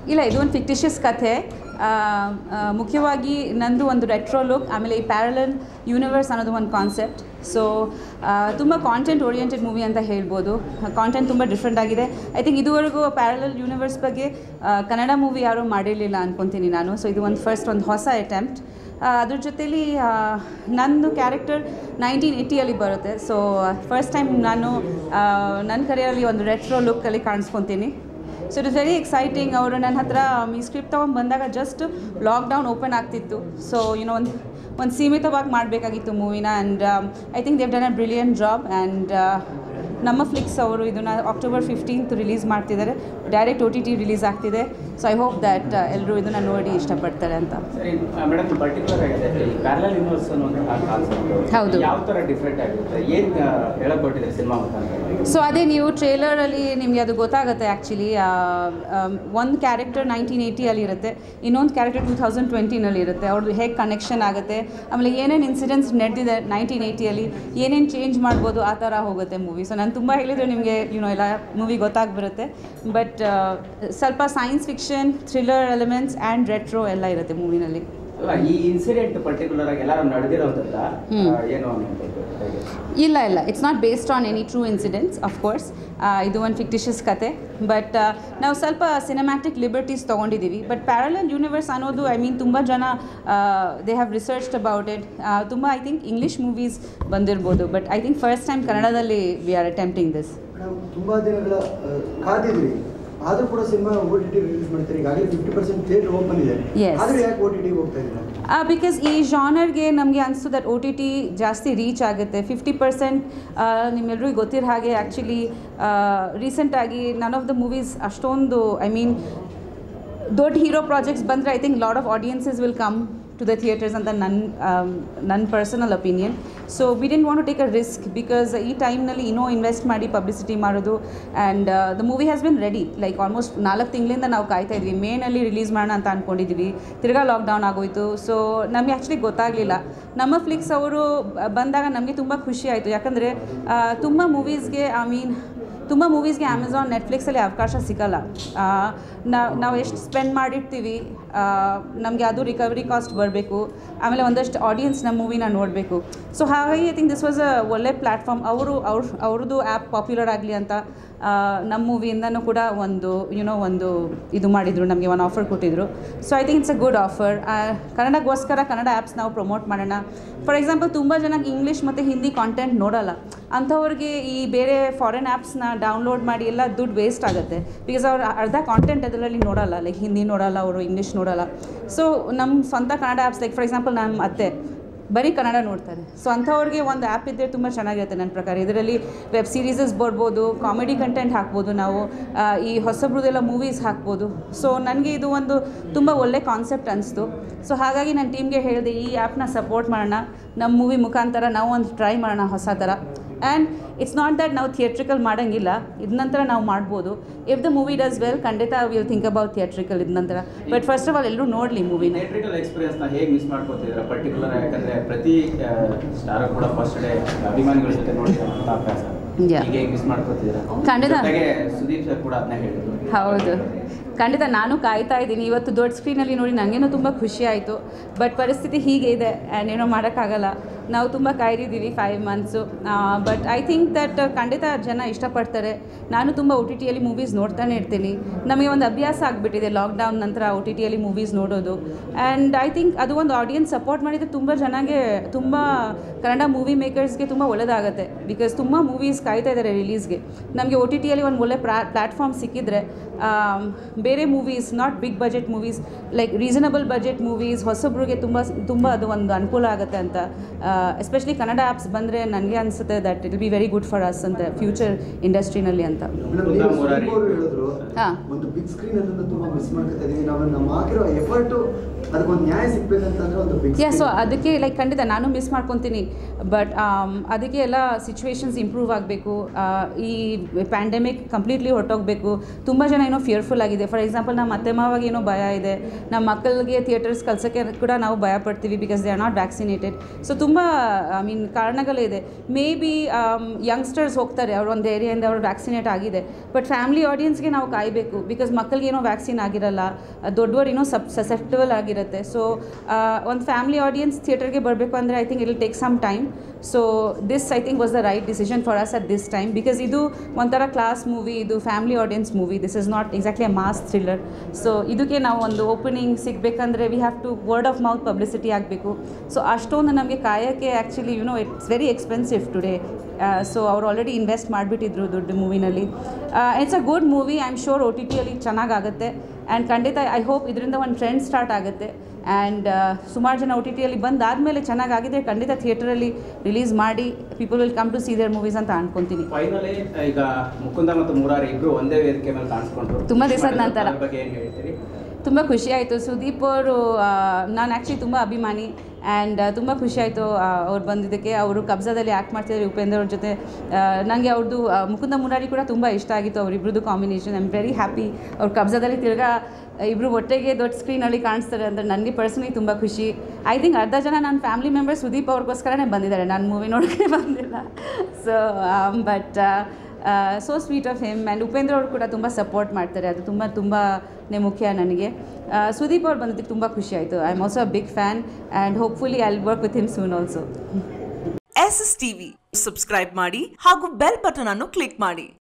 ಇಲ್ಲ ಇದು ಒಂದು ಫಿಕ್ಟಿಷಿಯಸ್ ಕಥೆ ಆ, ಆ, ಮುಖ್ಯವಾಗಿ ನಂದು ಒಂದು ರೆಟ್ರೋ ಲುಕ್ ಆಮೇಲೆ ಈ ಪ್ಯಾರಲಲ್ ಯೂನಿವರ್ಸ್ ಅನ್ನೋದು ಒಂದು ಕಾನ್ಸೆಪ್ಟ್ ಸೊ ತುಂಬ ಕಾಂಟೆಂಟ್ ಓರಿಯೆಂಟೆಡ್ ಮೂವಿ ಅಂತ ಹೇಳ್ಬೋದು ಕಾಂಟೆಂಟ್ ತುಂಬ ಡಿಫ್ರೆಂಟ್ ಆಗಿದೆ ಐ ಥಿಂಕ್ ಇದುವರೆಗೂ ಪ್ಯಾರಲಲ್ ಯೂನಿವರ್ಸ್ ಬಗ್ಗೆ ಆ, ಕನ್ನಡ ಮೂವಿ ಯಾರೂ ಮಾಡಿರಲಿಲ್ಲ ಅಂದ್ಕೊತೀನಿ ನಾನು ಸೊ ಇದು ಒಂದು ಫಸ್ಟ್ ಒಂದು ಹೊಸ ಅಟೆಂಪ್ಟ್ ಅದ್ರ ಜೊತೇಲಿ ಆ, ನಂದು ಕ್ಯಾರೆಕ್ಟರ್ ನೈನ್ಟೀನ್ ಏಯ್ಟಿಯಲ್ಲಿ ಬರುತ್ತೆ ಸೊ ಫಸ್ಟ್ ಟೈಮ್ ನಾನು ಆ, ನನ್ನ ಕರಿಯರಲ್ಲಿ ಒಂದು ರೆಟ್ರೋ ಲುಕ್ಕಲ್ಲಿ ಕಾಣಿಸ್ಕೊತೀನಿ so it is very exciting ಅವರು ನನ್ನ ಹತ್ರ ಈ ಸ್ಕ್ರಿಪ್ಟ್ ತೊಗೊಂಡು ಬಂದಾಗ ಜಸ್ಟ್ ಲಾಕ್ಡೌನ್ ಓಪನ್ ಆಗ್ತಿತ್ತು ಸೊ ಯುನೋ ಒಂದು ಒಂದು ಸೀಮಿತವಾಗಿ ಮಾಡಬೇಕಾಗಿತ್ತು ಮೂವಿನ and I think Dev done a brilliant job and Namma Flix ಅವರು ಇದನ್ನು ಅಕ್ಟೋಬರ್ ಫಿಫ್ಟೀನ್ತ್ ರಿಲೀಸ್ ಮಾಡ್ತಿದ್ದಾರೆ direct O T T release ಆಗ್ತಿದೆ ಸೊ ಐ ಹೋಪ್ ದ್ಯಾಟ್ ಎಲ್ಲರೂ ಇದನ್ನು ನೋಡಿ ಇಷ್ಟಪಡ್ತಾರೆ ಅಂತ ಸರಿ ಮೇಡಮ್ ಪರ್ಟಿಕ್ಯುಲರ್ ಆಗಿದೆ ಈ ಪ್ಯಾರಲಲ್ ಯೂನಿವರ್ಸ್ ಅನ್ನುವಂತಹ ಕಾನ್ಸೆಪ್ಟ್ ಹೌದು. ಯಾವ ಥರ ಡಿಫ್ರೆಂಟ್ ಆಗಿರುತ್ತೆ ಏನು ಹೇಳಕ್ ಕೊಟ್ಟಿದ್ದಾರೆ ಸಿನಿಮಾ ಮುಖಾಂತರ ಸೊ ಅದೇ ನೀವು ಟ್ರೇಲರಲ್ಲಿ ನಿಮಗೆ ಅದು ಗೊತ್ತಾಗುತ್ತೆ ಆ್ಯಕ್ಚುಲಿ ಒಂದು ಕ್ಯಾರೆಕ್ಟರ್ ನೈನ್ಟೀನ್ ಏಯ್ಟಿಯಲ್ಲಿ ಇರುತ್ತೆ ಇನ್ನೊಂದು ಕ್ಯಾರೆಕ್ಟರ್ ಟೂ ತೌಸಂಡ್ ಟ್ವೆಂಟಿನಲ್ಲಿ ಇರುತ್ತೆ ಅವ್ರದ್ದು ಹೇಗೆ ಕನೆಕ್ಷನ್ ಆಗುತ್ತೆ ಆಮೇಲೆ ಏನೇನು ಇನ್ಸಿಡೆಂಟ್ಸ್ ನಡೆದಿದೆ ನೈನ್ಟೀನ್ ಏಯ್ಟಿಯಲ್ಲಿ ಏನೇನು ಚೇಂಜ್ ಮಾಡ್ಬೋದು ಆ ಥರ ಹೋಗುತ್ತೆ ಮೂವಿ ಸೊ ನಾನು ತುಂಬ ಹೇಳಿದರೆ ನಿಮಗೆ ಯುನೋ ಎಲ್ಲ ಮೂವಿ ಗೊತ್ತಾಗ್ಬಿರುತ್ತೆ ಬಟ್ ಸ್ವಲ್ಪ science fiction thriller elements and retro ಎಲ್ಲ ಇರುತ್ತೆ ಮೂವಿನಲ್ಲಿ ಅಲ್ಲ ಈ ಇನ್ಸಿಡೆಂಟ್ ಪರ್ಟಿಕ್ಯುಲರ್ ಆಗಿ ಎಲ್ಲರೂ ನಡೆದಿರೋದಲ್ಲ ಹ್ಮ್. ಏನು ಅನ್ನೋದು ಹೇಗೆ? ಇಲ್ಲ ಇಲ್ಲ it's not based on any true incidents course ಇದು ಒಂದು ಫಿಕ್ಟಿಷಿಯಸ್ ಕತೆ ಬಟ್ ನಾವು ಸ್ವಲ್ಪ ಸಿನಿಮ್ಯಾಟಿಕ್ ಲಿಬರ್ಟೀಸ್ ತೊಗೊಂಡಿದ್ದೀವಿ ಬಟ್ ಪ್ಯಾರಲಲ್ ಯೂನಿವರ್ಸ್ ಅನ್ನೋದು ಐ ಮೀನ್ ತುಂಬ ಜನ they have researched about it ತುಂಬ ಐ ಥಿಂಕ್ ಇಂಗ್ಲೀಷ್ ಮೂವೀಸ್ ಬಂದಿರ್ಬೋದು but I think first time ಕನ್ನಡದಲ್ಲಿ we are attempting this madam ತುಂಬಾ ದಿನಗಳ ಆ, ಕಾದಿದ್ವಿ ಆದ್ರೂ ಕೂಡ cinema O T T release ಮಾಡ್ತಾರೆ ಈಗಾಗಲೇ ಫಿಫ್ಟಿ ಪರ್ಸೆಂಟ್ ಥಿಯೇಟರ್ ಓಪನ್ ಇದೆ Yes. ಆದ್ರೆ ಯಾಕೆ ಓ ಟಿ ಟಿಗೆ ಹೋಗ್ತಾ ಇದ್ದೀರಾ ಬಿಕಾಸ್ ಈ ಜಾನರ್ಗೆ ನಮಗೆ ಅನಿಸ್ತು ದಟ್ ಒ ಟಿ ಟಿ ಜಾಸ್ತಿ ರೀಚ್ ಆಗುತ್ತೆ ಫಿಫ್ಟಿ ಪರ್ಸೆಂಟ್ ನಿಮ್ಮೆಲ್ರಿಗೂ ಗೊತ್ತಿರೋ ಹಾಗೆ ಆ್ಯಕ್ಚುಲಿ ರೀಸೆಂಟಾಗಿ ನನ್ ಆಫ್ ದ ಮೂವೀಸ್ ಅಷ್ಟೊಂದು ಐ ಮೀನ್ ದೊಡ್ಡ ಹೀರೋ ಪ್ರಾಜೆಕ್ಟ್ಸ್ ಬಂದರೆ I think lot of audiences will come to the theatres ಅಂತ ನನ್ನ ನನ್ನ personal opinion so we don't want to take a risk because ಈ ಟೈಮ್ನಲ್ಲಿ ಇನ್ನೂ ಇನ್ವೆಸ್ಟ್ ಮಾಡಿ ಪಬ್ಲಿಸಿಟಿ ಮಾಡೋದು and the movie has been ready like almost ನಾಲ್ಕು ತಿಂಗಳಿಂದ ನಾವು ಕಾಯ್ತಾ ಇದ್ವಿ ಮೇನಲ್ಲಿ ರಿಲೀಸ್ ಮಾಡೋಣ ಅಂತ ಅಂದ್ಕೊಂಡಿದ್ವಿ ತಿರ್ಗಾ ಲಾಕ್ಡೌನ್ ಆಗೋಯ್ತು ಸೊ ನಮಗೆ ಆ್ಯಕ್ಚುಲಿ ಗೊತ್ತಾಗಲಿಲ್ಲ ನಮ್ಮ ಫ್ಲಿಕ್ಸ್ ಅವರು ಬಂದಾಗ ನಮಗೆ ತುಂಬ ಖುಷಿ ಆಯಿತು ಯಾಕಂದರೆ ತುಂಬ ಮೂವೀಸ್ಗೆ ಐ ಮೀನ್ ತುಂಬ ಮೂವೀಸ್ಗೆ ಅಮೆಝಾನ್ ನೆಟ್ಫ್ಲಿಕ್ಸಲ್ಲಿ ಅವಕಾಶ ಸಿಗಲ್ಲ ನಾವು ನಾವು ಎಷ್ಟು ಸ್ಪೆಂಡ್ ಮಾಡಿರ್ತೀವಿ ನಮಗೆ ಅದು ರಿಕವರಿ ಕಾಸ್ಟ್ ಬರಬೇಕು ಆಮೇಲೆ ಒಂದಷ್ಟು ಆಡಿಯನ್ಸ್ ನಮ್ಮ ಮೂವಿನ ನೋಡಬೇಕು ಸೊ ಹಾಗಾಗಿ I think this was a ಒಳ್ಳೆ ಪ್ಲ್ಯಾಟ್ಫಾರ್ಮ್ ಅವರು ಅವ್ರ ಅವ್ರದ್ದು ಆ್ಯಪ್ ಪಾಪ್ಯುಲರ್ ಆಗಲಿ ಅಂತ ಆ, ನಮ್ಮ ಮೂವಿಯಿಂದನೂ ಕೂಡ ಒಂದು ಯುನೋ ಒಂದು ಇದು ಮಾಡಿದರು ನಮಗೆ ಒಂದು ಆಫರ್ ಕೊಟ್ಟಿದ್ರು so I think it's a good offer ಕನ್ನಡಗೋಸ್ಕರ ಕನ್ನಡ ಆ್ಯಪ್ಸ್ ನಾವು ಪ್ರಮೋಟ್ ಮಾಡೋಣ ಫಾರ್ ಎಕ್ಸಾಂಪಲ್ ತುಂಬ ಜನಕ್ಕೆ ಇಂಗ್ಲೀಷ್ ಮತ್ತು ಹಿಂದಿ ಕಾಂಟೆಂಟ್ ನೋಡಲ್ಲ ಅಂಥವ್ರಿಗೆ ಈ ಬೇರೆ ಫಾರಿನ್ ಆ್ಯಪ್ಸ್ನ ಡೌನ್ಲೋಡ್ ಮಾಡಿ ಎಲ್ಲ ದುಡ್ಡು ವೇಸ್ಟ್ ಆಗುತ್ತೆ ಬಿಕಾಸ್ ಅವ್ರು ಅರ್ಧ ಕಾಂಟೆಂಟ್ ಅದರಲ್ಲಿ ನೋಡಲ್ಲ ಲೈಕ್ ಹಿಂದಿ ನೋಡಲ್ಲ ಅವರು ಇಂಗ್ಲೀಷ್ ನೋಡಲ್ಲ ಸೊ ನಮ್ಮ ಸ್ವಂತ Kannada apps like for example ನಮ್ಮ ಅತ್ತೆ ಬರೀ ಕನ್ನಡ ನೋಡ್ತಾರೆ ಸೊ ಅಂಥವ್ರಿಗೆ ಒಂದು ಆ್ಯಪ್ ಇದ್ದರೆ ತುಂಬ ಚೆನ್ನಾಗಿರುತ್ತೆ ನನ್ನ ಪ್ರಕಾರ ಇದರಲ್ಲಿ ವೆಬ್ ಸೀರೀಸಸ್ ಬರ್ಬೋದು ಕಾಮಿಡಿ ಕಂಟೆಂಟ್ ಹಾಕ್ಬೋದು ನಾವು ಆ, ಈ ಹೊಸಬ್ರದ್ದೆಲ್ಲ ಮೂವೀಸ್ ಹಾಕ್ಬೋದು ಸೊ ನನಗೆ ಇದು ಒಂದು ತುಂಬ ಒಳ್ಳೆ ಕಾನ್ಸೆಪ್ಟ್ ಅನಿಸ್ತು ಸೊ ಹಾಗಾಗಿ ನನ್ನ ಟೀಮ್ಗೆ ಹೇಳಿದೆ ಈ ಆ್ಯಪ್ನ ಸಪೋರ್ಟ್ ಮಾಡೋಣ ನಮ್ಮ ಮೂವಿ ಮುಖಾಂತರ ನಾವು ಒಂದು ಟ್ರೈ ಮಾಡೋಣ ಹೊಸ ಥರ ಆ್ಯಂಡ್ ಇಟ್ಸ್ ನಾಟ್ ದಟ್ ನಾವು ಥಿಯೇಟ್ರಿಕಲ್ ಮಾಡೋಂಗಿಲ್ಲ ಇದ ನಂತರ ನಾವು ಮಾಡ್ಬೋದು if the movie does well ಖಂಡಿತ ವಿಲ್ ಥಿಂಕ್ ಅಬೌಟ್ ಥಿಯೇಟ್ರಿಕಲ್ ಇದ ನಂತರ ಬಟ್ ಫಸ್ಟ್ ಆಫ್ ಆಲ್ ಎಲ್ಲರೂ ನೋಡಲಿ ಮೂವಿನ ಥಿಯೇಟ್ರಿಕಲ್ ಎಕ್ಸ್ಪೀರಿಯನ್ಸ್ನ ಹೇಗೆ ಮಿಸ್ ಮಾಡ್ಕೋತಿದ್ದೀರಾ ಪರ್ಟಿಕ್ಯುಲರ್ ಯಾಕಂದ್ರೆ ಪ್ರತಿ ಸ್ಟಾರ್ ಕೂಡ ಫಸ್ಟ್ ಡೇ ಅಭಿಮಾನಿಗಳ ಜೊತೆ ನೋಡ್ತಿರೋಂಥ ಅಭ್ಯಾಸ Yeah. ಈಗ ಹೇಗೆ ಮಿಸ್ ಮಾಡ್ಕೋತಿದ್ದೀರಾ ಖಂಡಿತ. ಜೊತೆಗೆ ಸುದೀಪ್ ಸರ್ ಕೂಡ ಅದನ್ನ ಹೇಳಿದ್ರು ಹೌದು ಖಂಡಿತ ನಾನು ಕಾಯ್ತಾ ಇದ್ದೀನಿ ಇವತ್ತು ದೊಡ್ಡ ಸ್ಕ್ರೀನಲ್ಲಿ ನೋಡಿ ನನಗೇನೋ ತುಂಬ ಖುಷಿ ಆಯಿತು ಬಟ್ ಪರಿಸ್ಥಿತಿ ಹೀಗೆ ಇದೆ ಆ್ಯಂಡ್ ಏನೋ ಮಾಡೋಕ್ಕಾಗಲ್ಲ ನಾವು ತುಂಬ ಕಾಯ್ದಿದ್ದೀವಿ five months but I think that ಖಂಡಿತ ಜನ ಇಷ್ಟಪಡ್ತಾರೆ ನಾನು ತುಂಬ ಒ ಟಿ ಟಿಯಲ್ಲಿ ಮೂವೀಸ್ ನೋಡ್ತಾನೆ ಇರ್ತೀನಿ ನಮಗೆ ಒಂದು ಅಭ್ಯಾಸ ಆಗಿಬಿಟ್ಟಿದೆ ಲಾಕ್ಡೌನ್ ನಂತರ ಒ ಟಿ ಟಿಯಲ್ಲಿ ಮೂವೀಸ್ ನೋಡೋದು ಆ್ಯಂಡ್ ಐ ಥಿಂಕ್ ಅದು ಒಂದು ಆಡಿಯನ್ಸ್ ಸಪೋರ್ಟ್ ಮಾಡಿದರೆ ತುಂಬ ಜನಗೆ ತುಂಬ ಕನ್ನಡ ಮೂವಿ ಮೇಕರ್ಸ್ಗೆ ತುಂಬ ಒಳ್ಳೆಯದಾಗುತ್ತೆ ಬಿಕಾಸ್ ತುಂಬ ಮೂವೀಸ್ ಕಾಯ್ತಾ ಇದ್ದಾರೆ ರಿಲೀಸ್ಗೆ ನಮಗೆ ಒ ಟಿ ಟಿಯಲ್ಲಿ ಒಂದು ಒಳ್ಳೆ ಪ್ರಾ ಪ್ಲ್ಯಾಟ್ಫಾರ್ಮ್ ಸಿಕ್ಕಿದ್ರೆ ಆಮ್, ಬೇರೆ movies not big budget movies like reasonable budget movies ಹೊಸಬ್ರಿಗೆ ತುಂಬ ತುಂಬ ಅದು ಒಂದು ಅನುಕೂಲ ಆಗುತ್ತೆ ಅಂತ ಎಸ್ಪೆಷಲಿ ಕನ್ನಡ ಆ್ಯಪ್ಸ್ ಬಂದರೆ ನನಗೆ ಅನಿಸುತ್ತೆ that it be very good for us ಅಂತ ಫ್ಯೂಚರ್ ಇಂಡಸ್ಟ್ರಿನಲ್ಲಿ ಅಂತ ಮೇಡಮ್ ನೀವು ಸುದೀಪ್ ಅವರು ಹೇಳಿದ್ರು ಹಾ. ಒಂದು ಬಿಗ್ ಸ್ಕ್ರೀನ್ ಅನ್ನೋದು ತುಂಬಾ ಮಿಸ್ ಮಾಡ್ಕೊತಾ ಇದೀವಿ ನಾವು ನಮ್ಮ ಹಾಕಿರೋ ಎಫರ್ಟ್ ಅದಕ್ಕೊಂದು ನ್ಯಾಯ ಸಿಗ್ಬೇಕಂತಂದ್ರೆ ಒಂದು big ಯಾ ಸೊ screen. ಅದಕ್ಕೆ ಲೈಕ್ ಖಂಡಿತ ನಾನು ಮಿಸ್ ಮಾಡ್ಕೊತೀನಿ ಬಟ್ ಅದಕ್ಕೆ ಎಲ್ಲ ಸಿಚುವೇಶನ್ಸ್ ಇಂಪ್ರೂವ್ ಆಗಬೇಕು ಈ ಪ್ಯಾಂಡಮಿಕ್ ಕಂಪ್ಲೀಟ್ಲಿ ಹೊರಟೋಗ್ಬೇಕು ತುಂಬ ಜನ ಏನೋ ಫಿಯರ್ಫುಲ್ ಆಗಿದೆ ಫಾರ್ ಎಕ್ಸಾಂಪಲ್ ನಮ್ಮ ಅತ್ತೆ ಮಾವಾಗ ಏನೋ ಭಯ ಇದೆ ನಮ್ಮ ಮಕ್ಕಳಿಗೆ ಥಿಯೇಟರ್ಸ್ ಕಳ್ಸೋಕ್ಕೆ ಕೂಡ ನಾವು ಭಯ ಪಡ್ತೀವಿ because they are not vaccinated so ತುಂಬ ಐ ಮೀನ್ ಕಾರಣಗಳಿದೆ ಮೇ ಬಿ ಯಂಗ್ಸ್ಟರ್ಸ್ ಹೋಗ್ತಾರೆ ಅವ್ರ ಒಂದು ಏರಿಯಾಯಿಂದ ಅವ್ರು ವ್ಯಾಕ್ಸಿನೇಟ್ ಆಗಿದೆ ಬಟ್ ಫ್ಯಾಮಿಲಿ ಆಡಿಯನ್ಸ್ಗೆ ನಾವು ಕಾಯಬೇಕು ಬಿಕಾಸ್ ಮಕ್ಕಳಿಗೇನೋ ವ್ಯಾಕ್ಸಿನ್ ಆಗಿರಲ್ಲ ದೊಡ್ಡವರು ಏನೋ ಸಬ್ ಸಸೆಪ್ಟಬಲ್ ಆಗಿರುತ್ತೆ ಸೊ ಒಂದು ಫ್ಯಾಮಿಲಿ ಆಡಿಯನ್ಸ್ ಥಿಯೇಟರ್ಗೆ ಬರಬೇಕು ಅಂದರೆ I think it take some time so this I think was the right decision for us at this time because ಇದು ಒಂಥರ ಕ್ಲಾಸ್ ಮೂವಿ ಇದು family audience movie this is not exactly a mass thriller so ಇದಕ್ಕೆ ನಾವು ಒಂದು opening ಸಿಗಬೇಕಂದ್ರೆ we have to word of mouth publicity ಆಗಬೇಕು so ಅಷ್ಟೊಂದು ನಮಗೆ ಕಾಯೋಕ್ಕೆ actually you no it's very expensive today so ಅವ್ರು ಆಲ್ರೆಡಿ ಇನ್ವೆಸ್ಟ್ ಮಾಡಿಬಿಟ್ಟಿದ್ರು ದೊಡ್ಡ ಮೂವಿನಲ್ಲಿ it's a good movie I am sure O T ಟಿಯಲ್ಲಿ ಚೆನ್ನಾಗಾಗುತ್ತೆ ಆ್ಯಂಡ್ ಖಂಡಿತ ಐ ಹೋಪ್ ಇದರಿಂದ ಒಂದು ಟ್ರೆಂಡ್ ಸ್ಟಾರ್ಟ್ ಆಗುತ್ತೆ ಆ್ಯಂಡ್ ಸುಮಾರು ಜನ ಒ ಟಿ ಟಿಯಲ್ಲಿ ಬಂದಾದಮೇಲೆ ಚೆನ್ನಾಗಾಗಿದೆ ಖಂಡಿತ ಥಿಯೇಟರಲ್ಲಿ ರಿಲೀಸ್ ಮಾಡಿ people will come to see their movies ಅಂತ ಅನ್ಕೊತೀನಿ ಫೈನಲಿ ಈಗ ಮುಕುಂದ ಮತ್ತು ಮುರಾರಿ ಇಬ್ರು ಒಂದೇ ವೇದಿಕೆ ಮೇಲೆ ಕಾಣಿಸ್ಕೊಂಡ್ರು ತುಂಬಾ ದಿವ್ಸದ ನಂತರ. ಅದ್ರ ಬಗ್ಗೆ ಏನು ಹೇಳ್ತೀರಿ ತುಂಬ ಖುಷಿ ಆಯಿತು ಸುದೀಪ್ ಅವರು ನಾನು ಆ್ಯಕ್ಚುಲಿ ತುಂಬ ಅಭಿಮಾನಿ ಆ್ಯಂಡ್ ತುಂಬ ಖುಷಿ ಆಯಿತು ಅವ್ರು ಬಂದಿದ್ದಕ್ಕೆ ಅವರು ಕಬ್ಜಾದಲ್ಲಿ ಆ್ಯಕ್ಟ್ ಮಾಡ್ತಿದ್ದಾರೆ ಉಪೇಂದ್ರ ಅವ್ರ ಜೊತೆ ನನಗೆ ಅವ್ರದ್ದು ಆ, ಮುಕುಂದ ಮುರಾರಿ ಕೂಡ ತುಂಬ ಇಷ್ಟ ಆಗಿತ್ತು ಅವರಿಬ್ರದ್ದು combination I am very happy ಅವ್ರು ಕಬ್ಜಾದಲ್ಲಿ ತಿರ್ಗಾ ಇಬ್ಬರು ಒಟ್ಟಿಗೆ ದೊಡ್ಡ ಸ್ಕ್ರೀನಲ್ಲಿ ಕಾಣಿಸ್ತಾರೆ ಅಂದರೆ ನನಗೆ ಪರ್ಸನಲಿ ತುಂಬ ಖುಷಿ ಐ ಥಿಂಕ್ ಅರ್ಧ ಜನ ನನ್ನ ಫ್ಯಾಮಿಲಿ ಮೆಂಬರ್ ಸುದೀಪ್ ಅವ್ರಿಗೋಸ್ಕರನೇ ಬಂದಿದ್ದಾರೆ ನಾನು ಮೂವಿ ನೋಡೋಕ್ಕೆ ಬಂದಿಲ್ಲ so but so sweet of him and Upendra ಅವರು ಕೂಡ ತುಂಬ ಸಪೋರ್ಟ್ ಮಾಡ್ತಾರೆ ಅದು ತುಂಬ ತುಂಬಾನೇ ಮುಖ್ಯ ನನಗೆ ಆ, ಸುದೀಪ್ ಅವ್ರು ಬಂದಿದ್ದಕ್ಕೆ ತುಂಬ ಖುಷಿ ಆಯಿತು I am also a big fan and hopefully I work with him soon also S S TV subscribe ಮಾಡಿ ಹಾಗೂ ಬೆಲ್ ಬಟನ್ ಅನ್ನು ಕ್ಲಿಕ್ ಮಾಡಿ